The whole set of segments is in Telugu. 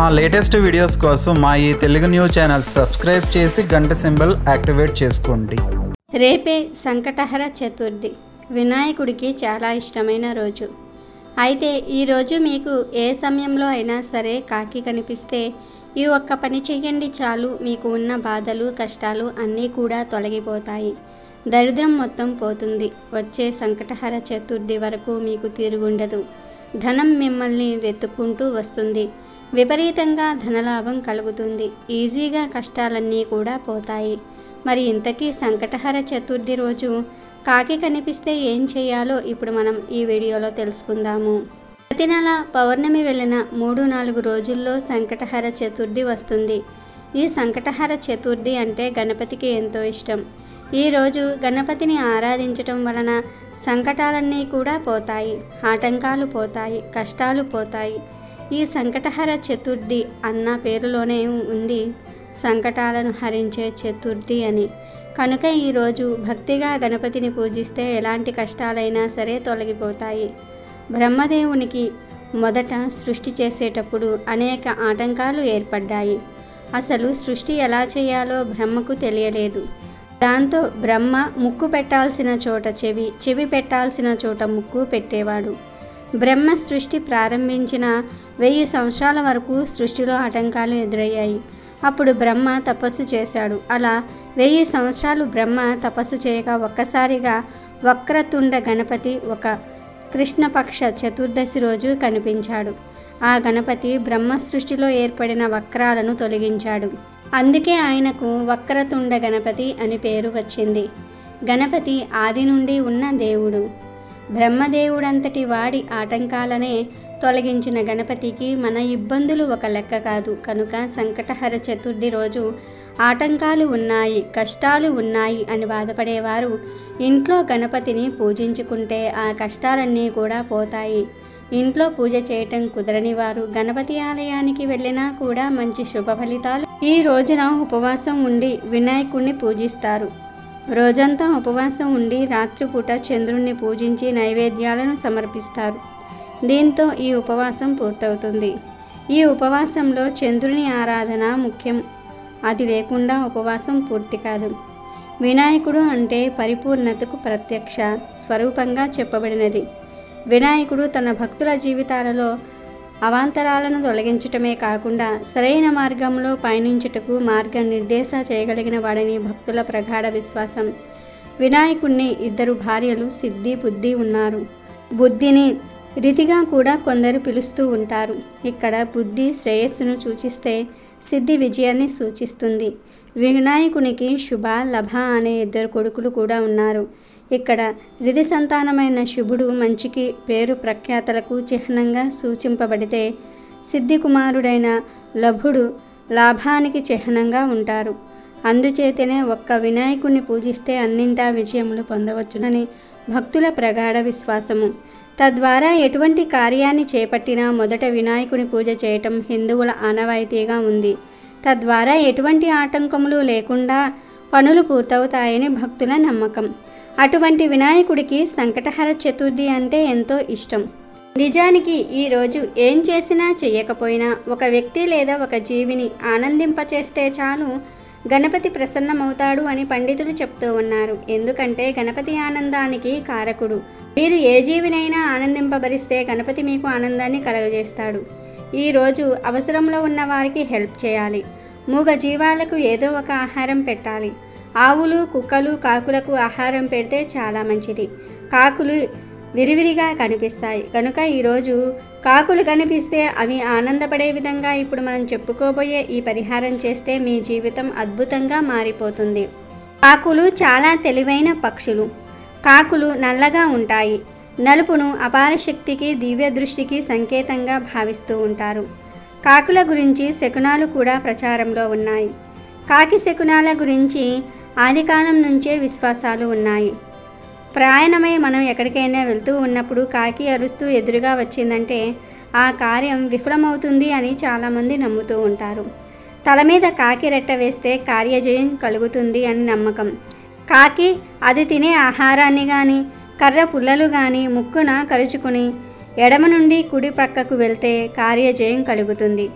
మా లేటెస్ట్ వీడియోస్ కోసం మా ఈ తెలుగు న్యూస్ ఛానల్ సబ్స్క్రైబ్ చేసి గంట సింబల్ యాక్టివేట్ చేసుకోండి రేపే సంకటహర చతుర్థి వినాయకుడికి చాలా ఇష్టమైన రోజు అయితే ఈరోజు మీకు ఏ సమయంలో అయినా సరే కాకి కనిపిస్తే ఈ ఒక్క పని చెయ్యండి చాలు మీకు ఉన్న బాధలు కష్టాలు అన్నీ కూడా తొలగిపోతాయి దరిద్రం మొత్తం పోతుంది వచ్చే సంకటహర చతుర్థి వరకు మీకు తిరుగుండదు ధనం మిమ్మల్ని వెతుక్కుంటూ వస్తుంది విపరీతంగా ధనలాభం కలుగుతుంది ఈజీగా కష్టాలన్నీ కూడా పోతాయి మరి ఇంతకీ సంకటహర చతుర్థి రోజు కాకి కనిపిస్తే ఏం చేయాలో ఇప్పుడు మనం ఈ వీడియోలో తెలుసుకుందాము ప్రతి నెల పౌర్ణమి వెళ్ళిన మూడు నాలుగు రోజుల్లో సంకటహర చతుర్థి వస్తుంది ఈ సంకటహర చతుర్థి అంటే గణపతికి ఎంతో ఇష్టం ఈ రోజు గణపతిని ఆరాధించటం వలన సంకటాలన్నీ కూడా పోతాయి ఆటంకాలు పోతాయి కష్టాలు పోతాయి ఈ సంకటహర చతుర్థి అన్న పేరులోనే ఉంది సంకటాలను హరించే చతుర్థి అని కనుక ఈరోజు భక్తిగా గణపతిని పూజిస్తే ఎలాంటి కష్టాలైనా సరే తొలగిపోతాయి బ్రహ్మదేవునికి మొదట సృష్టి చేసేటప్పుడు అనేక ఆటంకాలు ఏర్పడ్డాయి అసలు సృష్టి ఎలా చేయాలో బ్రహ్మకు తెలియలేదు దాంతో బ్రహ్మ ముక్కు పెట్టాల్సిన చోట చెవి చెవి పెట్టాల్సిన చోట ముక్కు పెట్టేవాడు బ్రహ్మ సృష్టి ప్రారంభించిన వెయ్యి సంవత్సరాల వరకు సృష్టిలో ఆటంకాలు ఎదురయ్యాయి అప్పుడు బ్రహ్మ తపస్సు చేశాడు అలా వెయ్యి సంవత్సరాలు బ్రహ్మ తపస్సు చేయగా ఒక్కసారిగా వక్రతుండ గణపతి ఒక కృష్ణపక్ష చతుర్దశి రోజు కనిపించాడు ఆ గణపతి బ్రహ్మ సృష్టిలో ఏర్పడిన వక్రాలను తొలగించాడు అందుకే ఆయనకు వక్రతుండ గణపతి అని పేరు వచ్చింది గణపతి ఆది నుండి ఉన్న దేవుడు బ్రహ్మదేవుడంతటి వాడి ఆటంకాలనే తొలగించిన గణపతికి మన ఇబ్బందులు ఒక లెక్క కాదు కనుక సంకటహర చతుర్థి రోజు ఆటంకాలు ఉన్నాయి కష్టాలు ఉన్నాయి అని బాధపడేవారు ఇంట్లో గణపతిని పూజించుకుంటే ఆ కష్టాలన్నీ కూడా పోతాయి ఇంట్లో పూజ చేయటం కుదరని వారు గణపతి ఆలయానికి వెళ్ళినా కూడా మంచి శుభ ఫలితాలు ఈ రోజున ఉపవాసం ఉండి వినాయకుడిని పూజిస్తారు రోజంతా ఉపవాసం ఉండి రాత్రిపూట చంద్రుణ్ణి పూజించి నైవేద్యాలను సమర్పిస్తారు దీంతో ఈ ఉపవాసం పూర్తవుతుంది ఈ ఉపవాసంలో చంద్రుని ఆరాధన ముఖ్యం అది లేకుండా ఉపవాసం పూర్తి కాదు వినాయకుడు అంటే పరిపూర్ణతకు ప్రత్యక్ష స్వరూపంగా చెప్పబడినది వినాయకుడు తన భక్తుల జీవితాలలో అవాంతరాలను తొలగించటమే కాకుండా సరైన మార్గంలో పయనించుటకు మార్గ నిర్దేశ చేయగలిగిన వాడని భక్తుల ప్రగాఢ విశ్వాసం వినాయకుణ్ణి ఇద్దరు భార్యలు సిద్ధి బుద్ధి ఉన్నారు బుద్ధిని రీతిగా కూడా కొందరు పిలుస్తూ ఉంటారు ఇక్కడ బుద్ధి శ్రేయస్సును సూచిస్తే సిద్ధి విజయాన్ని సూచిస్తుంది వినాయకునికి శుభ లభ అనే ఇద్దరు కొడుకులు కూడా ఉన్నారు ఇక్కడ రిధి సంతానమైన శుభుడు మంచికి పేరు ప్రఖ్యాతలకు చిహ్నంగా సూచింపబడితే సిద్ధి కుమారుడైన లభుడు లాభానికి చిహ్నంగా ఉంటారు అందుచేతనే ఒక్క వినాయకుణ్ణి పూజిస్తే అన్నింటా విజయములు పొందవచ్చునని భక్తుల ప్రగాఢ విశ్వాసము తద్వారా ఎటువంటి కార్యాన్ని చేపట్టినా మొదట వినాయకుని పూజ చేయటం హిందువుల ఆనవాయితీగా ఉంది తద్వారా ఎటువంటి ఆటంకములు లేకుండా పనులు పూర్తవుతాయని భక్తుల నమ్మకం అటువంటి వినాయకుడికి సంకటహర చతుర్థి అంటే ఎంతో ఇష్టం నిజానికి ఈరోజు ఏం చేసినా చెయ్యకపోయినా ఒక వ్యక్తి లేదా ఒక జీవిని ఆనందింపచేస్తే చాలు గణపతి ప్రసన్నమవుతాడు అని పండితులు చెప్తూ ఉన్నారు ఎందుకంటే గణపతి ఆనందానికి కారకుడు మీరు ఏ జీవినైనా ఆనందింపబరిస్తే గణపతి మీకు ఆనందాన్ని కలుగజేస్తాడు ఈరోజు అవసరంలో ఉన్న వారికి హెల్ప్ చేయాలి మూగ జీవాలకు ఏదో ఒక ఆహారం పెట్టాలి ఆవులు కుక్కలు కాకులకు ఆహారం పెడితే చాలా మంచిది కాకులు విరివిరిగా కనిపిస్తాయి కనుక ఈరోజు కాకులు కనిపిస్తే అవి ఆనందపడే విధంగా ఇప్పుడు మనం చెప్పుకోబోయే ఈ పరిహారం చేస్తే మీ జీవితం అద్భుతంగా మారిపోతుంది కాకులు చాలా తెలివైన పక్షులు కాకులు నల్లగా ఉంటాయి నలుపును అపార శక్తికి దివ్య దృష్టికి సంకేతంగా భావిస్తూ ఉంటారు కాకుల గురించి శకునాలు కూడా ప్రచారంలో ఉన్నాయి కాకి శకునాల గురించి ఆదికాలం నుంచే విశ్వాసాలు ఉన్నాయి ప్రయాణమై మనం ఎక్కడికైనా వెళ్తూ ఉన్నప్పుడు కాకి అరుస్తూ ఎదురుగా వచ్చిందంటే ఆ కార్యం విఫలమవుతుంది అని చాలామంది నమ్ముతూ ఉంటారు తల మీద కాకి రెట్ట వేస్తే కార్యజయం కలుగుతుంది అని నమ్మకం కాకి అది తినే ఆహారాన్ని కానీ కర్ర పుల్లలు కానీ ముక్కున కరుచుకుని ఎడమ నుండి కుడి ప్రక్కకు వెళ్తే కార్యజయం కలుగుతుంది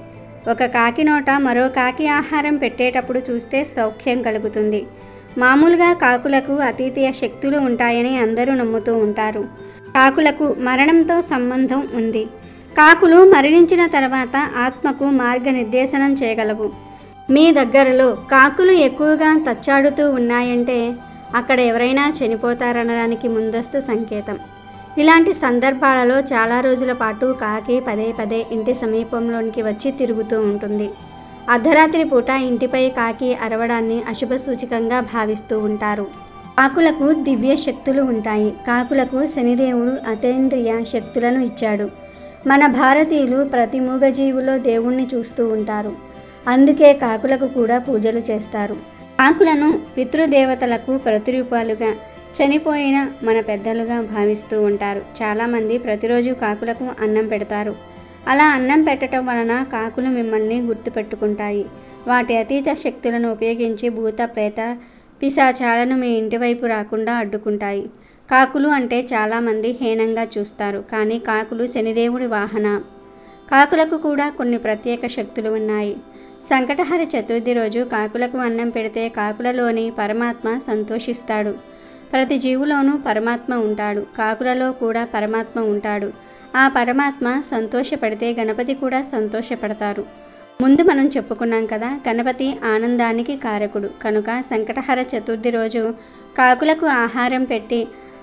ఒక కాకి నోట మరో కాకి ఆహారం పెట్టేటప్పుడు చూస్తే సౌఖ్యం కలుగుతుంది మామూలుగా కాకులకు అతీతీయ శక్తులు ఉంటాయని అందరూ నమ్ముతూ ఉంటారు కాకులకు మరణంతో సంబంధం ఉంది కాకులు మరణించిన తర్వాత ఆత్మకు మార్గనిర్దేశనం చేయగలవు మీ దగ్గరలో కాకులు ఎక్కువగా తచ్చాడుతూ ఉన్నాయంటే అక్కడ ఎవరైనా చనిపోతారనడానికి ముందస్తు సంకేతం ఇలాంటి సందర్భాలలో చాలా రోజుల పాటు కాకి పదే పదే ఇంటి సమీపంలోనికి వచ్చి తిరుగుతూ ఉంటుంది అర్ధరాత్రి పూట ఇంటిపై కాకి అరవడాన్ని అశుభ సూచకంగా భావిస్తూ ఉంటారు కాకులకు దివ్య శక్తులు ఉంటాయి కాకులకు శనిదేవుడు అతేంద్రియ శక్తులను ఇచ్చాడు మన భారతీయులు ప్రతి మూగజీవులో దేవుణ్ణి చూస్తూ ఉంటారు అందుకే కాకులకు కూడా పూజలు చేస్తారు కాకులను పితృదేవతలకు ప్రతిరూపాలుగా చనిపోయిన మన పెద్దలుగా భావిస్తూ ఉంటారు చాలామంది ప్రతిరోజు కాకులకు అన్నం పెడతారు అలా అన్నం పెట్టడం వలన కాకులు మిమ్మల్ని గుర్తుపెట్టుకుంటాయి వాటి అతీత శక్తులను ఉపయోగించి భూత ప్రేత పిశాచాలను మీ ఇంటి వైపు రాకుండా అడ్డుకుంటాయి కాకులు అంటే చాలామంది హీనంగా చూస్తారు కానీ కాకులు శనిదేవుడి వాహన కాకులకు కూడా కొన్ని ప్రత్యేక శక్తులు ఉన్నాయి సంకటహర చతుర్థి రోజు కాకులకు అన్నం పెడితే కాకులలోని పరమాత్మ సంతోషిస్తాడు ప్రతి జీవులోనూ పరమాత్మ ఉంటాడు కాకులలో కూడా పరమాత్మ ఉంటాడు ఆ పరమాత్మ సంతోషపడితే గణపతి కూడా సంతోషపడతారు ముందు మనం చెప్పుకున్నాం కదా గణపతి ఆనందానికి కారకుడు కనుక సంకటహర చతుర్థి రోజు కాకులకు ఆహారం పెట్టి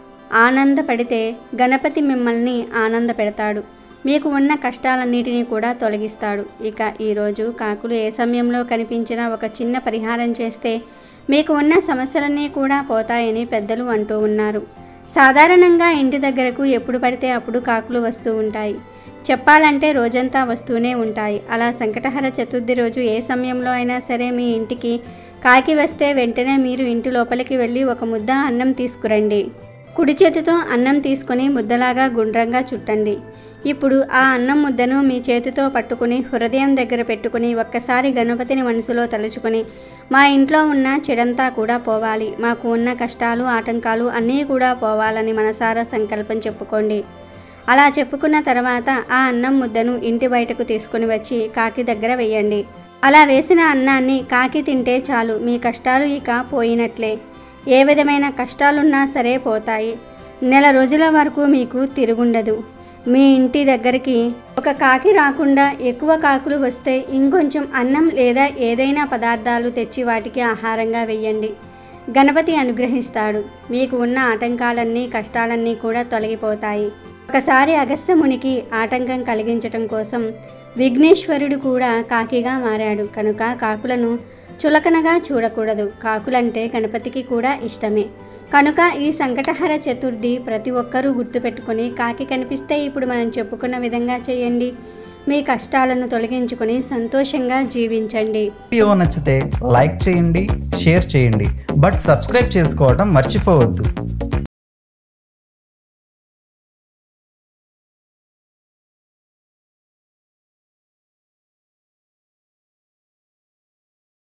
ఆనందపడితే గణపతి మిమ్మల్ని ఆనంద పెడతాడు మీకు ఉన్న కష్టాలన్నిటినీ కూడా తొలగిస్తాడు ఇక ఈరోజు కాకులు ఏ సమయంలో కనిపించినా ఒక చిన్న పరిహారం చేస్తే మీకు ఉన్న సమస్యలన్నీ కూడా పోతాయని పెద్దలు అంటూ ఉన్నారు సాధారణంగా ఇంటి దగ్గరకు ఎప్పుడు పడితే అప్పుడు కాకులు వస్తూ ఉంటాయి చెప్పాలంటే రోజంతా వస్తూనే ఉంటాయి అలా సంకటహర చతుర్థి రోజు ఏ సమయంలో అయినా సరే మీ ఇంటికి కాకి వస్తే వెంటనే మీరు ఇంటి లోపలికి వెళ్ళి ఒక ముద్ద అన్నం తీసుకురండి కుడి చేతితో అన్నం తీసుకొని ముద్దలాగా గుండ్రంగా చుట్టండి ఇప్పుడు ఆ అన్నం ముద్దను మీ చేతితో పట్టుకుని హృదయం దగ్గర పెట్టుకుని ఒక్కసారి గణపతిని మనసులో తలుచుకొని మా ఇంట్లో ఉన్న చెడంతా కూడా పోవాలి మాకు ఉన్న కష్టాలు ఆటంకాలు అన్నీ కూడా పోవాలని మనసారా సంకల్పం చెప్పుకోండి అలా చెప్పుకున్న తర్వాత ఆ అన్నం ముద్దను ఇంటి బయటకు తీసుకుని వచ్చి కాకి దగ్గర వేయండి అలా వేసిన అన్నాన్ని కాకి తింటే చాలు మీ కష్టాలు ఇక పోయినట్లే ఏ విధమైన కష్టాలున్నా సరే పోతాయి నెల రోజుల వరకు మీకు తిరుగుండదు మీ ఇంటి దగ్గరికి ఒక కాకి రాకుండా ఎక్కువ కాకులు వస్తే ఇంకొంచెం అన్నం లేదా ఏదైనా పదార్థాలు తెచ్చి వాటికి ఆహారంగా వేయండి గణపతి అనుగ్రహిస్తాడు మీకు ఉన్న ఆటంకాలన్నీ కష్టాలన్నీ కూడా తొలగిపోతాయి ఒకసారి అగస్త్యమునికి ఆటంకం కలిగించటం కోసం విఘ్నేశ్వరుడు కూడా కాకిగా మారాడు కనుక కాకులను చులకనగా చూడకూడదు కాకులంటే గణపతికి కూడా ఇష్టమే కనుక ఈ సంకటహర చతుర్థి ప్రతి ఒక్కరూ గుర్తుపెట్టుకొని కాకి కనిపిస్తే ఇప్పుడు మనం చెప్పుకున్న విధంగా చేయండి మీ కష్టాలను తొలగించుకొని సంతోషంగా జీవించండి వీడియో నచ్చితే లైక్ చేయండి షేర్ చేయండి బట్ సబ్స్క్రైబ్ చేసుకోవడం మర్చిపోవద్దు